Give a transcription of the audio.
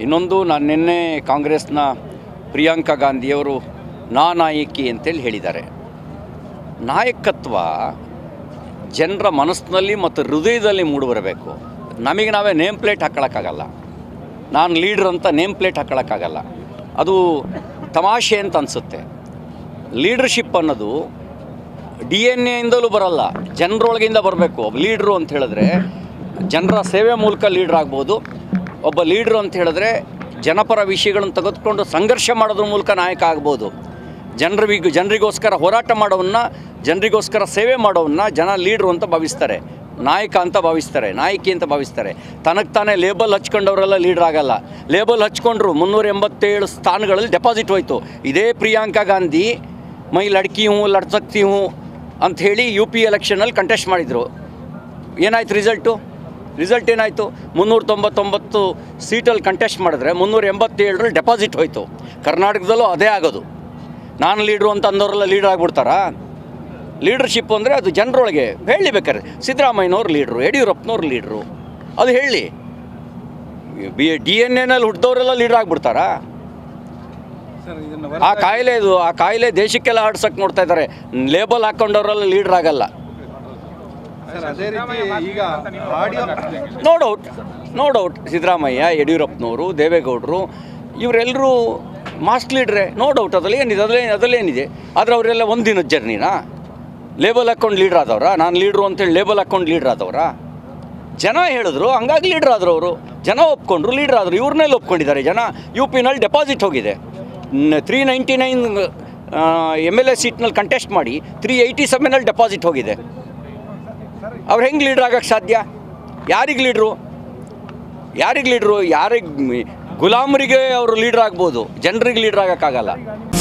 ಇನ್ನೊಂದು ನಾನು ನಿನ್ನೆ ಕಾಂಗ್ರೆಸ್ನ ಪ್ರಿಯಾಂಕಾ ಗಾಂಧಿಯವರು ನಾ ನಾಯಕಿ ಅಂತೇಳಿ ಹೇಳಿದ್ದಾರೆ ನಾಯಕತ್ವ ಜನರ ಮನಸ್ಸಿನಲ್ಲಿ ಮತ್ತು ಹೃದಯದಲ್ಲಿ ಮೂಡಿಬರಬೇಕು ನಮಗೆ ನಾವೇ ನೇಮ್ ಪ್ಲೇಟ್ ಹಾಕ್ಕೊಳಕ್ಕಾಗಲ್ಲ ನಾನು ಲೀಡ್ರ್ ಅಂತ ನೇಮ್ ಪ್ಲೇಟ್ ಹಾಕ್ಕೊಳಕ್ಕಾಗಲ್ಲ ಅದು ತಮಾಷೆ ಅಂತ ಅನಿಸುತ್ತೆ ಲೀಡರ್ಶಿಪ್ ಅನ್ನೋದು ಡಿ ಎನ್ ಎಯಿಂದಲೂ ಬರಲ್ಲ ಜನರೊಳಗಿಂದ ಬರಬೇಕು ಒಬ್ಬ ಲೀಡ್ರು ಅಂತ ಹೇಳಿದ್ರೆ ಜನರ ಸೇವೆ ಮೂಲಕ ಲೀಡ್ರ್ ಆಗ್ಬೋದು ಒಬ್ಬ ಲೀಡ್ರು ಅಂತ ಹೇಳಿದ್ರೆ ಜನಪರ ವಿಷಯಗಳನ್ನು ತೆಗೆದುಕೊಂಡು ಸಂಘರ್ಷ ಮಾಡೋದ್ರ ಮೂಲಕ ನಾಯಕ ಆಗ್ಬೋದು ಜನರಿಗೆ ಜನರಿಗೋಸ್ಕರ ಹೋರಾಟ ಮಾಡೋವನ್ನ ಜನರಿಗೋಸ್ಕರ ಸೇವೆ ಮಾಡೋವನ್ನ ಜನ ಲೀಡ್ರು ಅಂತ ಭಾವಿಸ್ತಾರೆ ನಾಯಕ ಅಂತ ಭಾವಿಸ್ತಾರೆ ನಾಯಕಿ ಅಂತ ಭಾವಿಸ್ತಾರೆ ತನಗೆ ತಾನೇ ಲೇಬಲ್ ಹಚ್ಕೊಂಡವರೆಲ್ಲ ಲೀಡ್ರ್ ಆಗಲ್ಲ ಲೇಬಲ್ ಹಚ್ಕೊಂಡ್ರು ಮುನ್ನೂರ ಎಂಬತ್ತೇಳು ಸ್ಥಾನಗಳಲ್ಲಿ ಡೆಪಾಸಿಟ್ ಹೋಯಿತು ಇದೇ ಪ್ರಿಯಾಂಕಾ ಗಾಂಧಿ ಮೈ ಲಡ್ಕಿ ಹೂँ ಲಡ್ ಸಕ್ತಿ ಹೂँ ಅಂಥೇಳಿ ಯು ಪಿ ಎಲೆಕ್ಷನಲ್ಲಿ ಕಂಟೆಸ್ಟ್ ಮಾಡಿದರು ಏನಾಯ್ತು ರಿಸಲ್ಟು ರಿಸಲ್ಟ್ ಏನಾಯಿತು ಮುನ್ನೂರ ತೊಂಬತ್ತೊಂಬತ್ತು ಸೀಟಲ್ಲಿ ಕಂಟೆಸ್ಟ್ ಮಾಡಿದ್ರೆ ಮುನ್ನೂರ ಎಂಬತ್ತೇಳರಲ್ಲಿ ಡೆಪಾಸಿಟ್ ಹೋಯಿತು ಕರ್ನಾಟಕದಲ್ಲೂ ಅದೇ ಆಗೋದು ನಾನು ಲೀಡ್ರು ಅಂತ ಅಂದವರೆಲ್ಲ ಲೀಡರ್ ಆಗ್ಬಿಡ್ತಾರಾ ಲೀಡರ್ಶಿಪ್ ಅಂದರೆ ಅದು ಜನರೊಳಗೆ ಹೇಳಿ ಬೇಕಾದ್ರೆ ಸಿದ್ದರಾಮಯ್ಯನವ್ರು ಲೀಡ್ರು ಯಡಿಯೂರಪ್ಪನವ್ರು ಲೀಡ್ರು ಅದು ಹೇಳಿ ಬಿ ಡಿ ಎನ್ ಎನಲ್ಲಿ ಹುಟ್ಟಿದವರೆಲ್ಲ ಲೀಡರ್ ಆಗ್ಬಿಡ್ತಾರಾ ಸರ್ ಇದನ್ನು ಆ ಕಾಯಿಲೆ ಇದು ಆ ಕಾಯಿಲೆ ದೇಶಕ್ಕೆಲ್ಲ ಹರಡ್ಸಕ್ಕೆ ನೋಡ್ತಾ ಇದ್ದಾರೆ ಲೇಬಲ್ ಹಾಕ್ಕೊಂಡವರೆಲ್ಲ ಲೀಡರ್ ಆಗಲ್ಲ ಸರ್ ಅದೇ ರೀತಿ ಈಗ audio no doubt no doubt Siddaramaiah ಯಡಿಯೂರಪ್ಪನವರು ದೇವೇಗೌಡರು ಇವರೆಲ್ಲರೂ ಮಾಸ್ಟ್ ಲೀಡ್ರೆ ನೋ ಡೌಟ್ ಅದರಲ್ಲಿ ಏನಿದೆ ಅದರಲ್ಲಿ ಅದರಲ್ಲಿ ಏನಿದೆ ಆದರೆ ಅವರೆಲ್ಲ ಒಂದು ದಿನದ ಜರ್ನಿನಾ ಲೇಬಲ್ ಹಾಕ್ಕೊಂಡು ಲೀಡ್ರ್ ಆದವ್ರ ನಾನು ಲೀಡ್ರು ಅಂತೇಳಿ ಲೇಬಲ್ ಹಾಕ್ಕೊಂಡು ಲೀಡ್ರ್ ಆದವ್ರ ಜನ ಹೇಳಿದ್ರು ಹಂಗಾಗಿ ಲೀಡ್ರ್ ಆದರು ಅವರು ಜನ ಒಪ್ಕೊಂಡ್ರು ಲೀಡ್ರ್ ಆದರು ಇವ್ರನ್ನೆಲ್ಲ ಒಪ್ಕೊಂಡಿದ್ದಾರೆ ಜನ ಯು ಪಿನಲ್ಲಿ ಡೆಪಾಸಿಟ್ ಹೋಗಿದೆ three ninety nine M L A ಸೀಟ್ನಲ್ಲಿ ಕಂಟೆಸ್ಟ್ ಮಾಡಿ ತ್ರೀ ಏಯ್ಟಿ ಸೆವೆನಲ್ಲಿ ಡೆಪಾಸಿಟ್ ಹೋಗಿದೆ ಅವ್ರು ಹೆಂಗೆ ಲೀಡ್ರ್ ಆಗಕ್ಕೆ ಸಾಧ್ಯ ಯಾರಿಗೆ ಲೀಡ್ರು ಯಾರಿಗೆ ಲೀಡ್ರು ಯಾರಿಗೆ ಗುಲಾಮರಿಗೆ ಅವರು ಲೀಡ್ರ್ ಆಗ್ಬೋದು ಜನರಿಗೆ ಲೀಡ್ರ್ ಆಗೋಕ್ಕಾಗಲ್ಲ